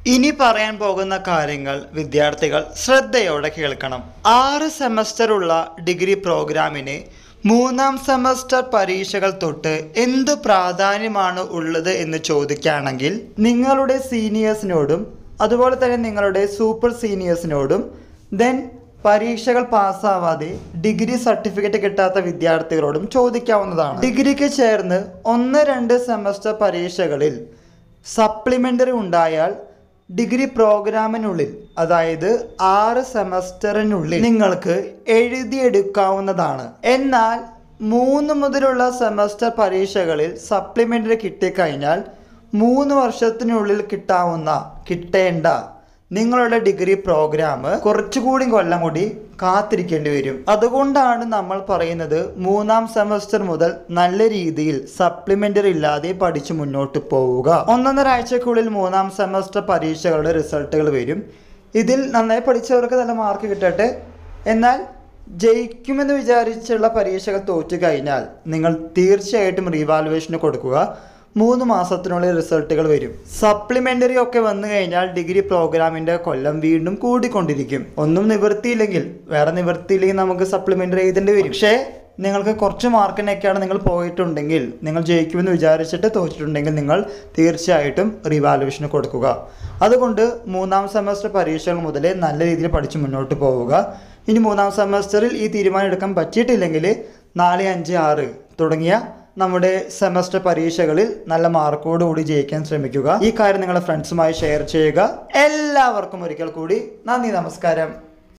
ഇനി പറയാൻ പോകുന്ന കാര്യങ്ങൾ വിദ്യാർത്ഥികൾ ശ്രദ്ധയോടെ കേൾക്കണം ആറ് സെമസ്റ്ററുള്ള ഡിഗ്രി പ്രോഗ്രാമിന് മൂന്നാം സെമസ്റ്റർ പരീക്ഷകൾ തൊട്ട് എന്ത് പ്രാധാന്യമാണ് ഉള്ളത് എന്ന് ചോദിക്കുകയാണെങ്കിൽ നിങ്ങളുടെ സീനിയേഴ്സിനോടും അതുപോലെ തന്നെ നിങ്ങളുടെ സൂപ്പർ സീനിയേഴ്സിനോടും ദെൻ പരീക്ഷകൾ പാസ്സാവാതെ ഡിഗ്രി സർട്ടിഫിക്കറ്റ് കിട്ടാത്ത വിദ്യാർത്ഥികളോടും ചോദിക്കാവുന്നതാണ് ഡിഗ്രിക്ക് ചേർന്ന് ഒന്ന് രണ്ട് സെമസ്റ്റർ പരീക്ഷകളിൽ സപ്ലിമെൻ്ററി ഉണ്ടായാൽ ഡിഗ്രി പ്രോഗ്രാമിനുള്ളിൽ അതായത് ആറ് സെമസ്റ്ററിനുള്ളിൽ നിങ്ങൾക്ക് എഴുതിയെടുക്കാവുന്നതാണ് എന്നാൽ മൂന്ന് മുതലുള്ള സെമസ്റ്റർ പരീക്ഷകളിൽ സപ്ലിമെൻ്ററി കിട്ടിക്കഴിഞ്ഞാൽ മൂന്ന് വർഷത്തിനുള്ളിൽ കിട്ടാവുന്ന കിട്ടേണ്ട നിങ്ങളുടെ ഡിഗ്രി പ്രോഗ്രാം കുറച്ചുകൂടി കൊല്ലം കൂടി കാത്തിരിക്കേണ്ടി വരും അതുകൊണ്ടാണ് നമ്മൾ പറയുന്നത് മൂന്നാം സെമസ്റ്റർ മുതൽ നല്ല രീതിയിൽ സപ്ലിമെന്ററി ഇല്ലാതെ പഠിച്ചു മുന്നോട്ട് പോവുക ഒന്നൊന്നര ആഴ്ചക്കുള്ളിൽ മൂന്നാം സെമസ്റ്റർ പരീക്ഷകളുടെ റിസൾട്ടുകൾ വരും ഇതിൽ നന്നായി പഠിച്ചവർക്ക് നല്ല മാർക്ക് കിട്ടട്ടെ എന്നാൽ ജയിക്കുമെന്ന് വിചാരിച്ചുള്ള പരീക്ഷകൾ തോറ്റു കഴിഞ്ഞാൽ നിങ്ങൾ തീർച്ചയായിട്ടും റീവാലുവേഷന് കൊടുക്കുക മൂന്ന് മാസത്തിനുള്ളിൽ റിസൾട്ടുകൾ വരും സപ്ലിമെൻ്ററി ഒക്കെ വന്നു കഴിഞ്ഞാൽ ഡിഗ്രി പ്രോഗ്രാമിൻ്റെ കൊല്ലം വീണ്ടും കൂടിക്കൊണ്ടിരിക്കും ഒന്നും നിവൃത്തിയില്ലെങ്കിൽ വേറെ നിവൃത്തിയില്ലെങ്കിൽ നമുക്ക് സപ്ലിമെൻ്ററി എഴുതേണ്ടി വരും പക്ഷേ നിങ്ങൾക്ക് കുറച്ച് മാർക്കിനൊക്കെയാണ് നിങ്ങൾ പോയിട്ടുണ്ടെങ്കിൽ നിങ്ങൾ ജയിക്കുമെന്ന് വിചാരിച്ചിട്ട് തോറ്റിട്ടുണ്ടെങ്കിൽ നിങ്ങൾ തീർച്ചയായിട്ടും റിവാലുവേഷന് കൊടുക്കുക അതുകൊണ്ട് മൂന്നാം സെമസ്റ്റർ പരീക്ഷകൾ മുതലേ നല്ല രീതിയിൽ പഠിച്ച് മുന്നോട്ട് പോവുക ഇനി മൂന്നാം സെമസ്റ്ററിൽ ഈ തീരുമാനം എടുക്കാൻ പറ്റിയിട്ടില്ലെങ്കിൽ നാല് അഞ്ച് ആറ് തുടങ്ങിയ നമ്മുടെ സെമസ്റ്റർ പരീക്ഷകളിൽ നല്ല മാർക്കോടുകൂടി ജയിക്കാൻ ശ്രമിക്കുക ഈ കാര്യം നിങ്ങളുടെ ഫ്രണ്ട്സുമായി ഷെയർ ചെയ്യുക എല്ലാവർക്കും ഒരിക്കൽ കൂടി നന്ദി നമസ്കാരം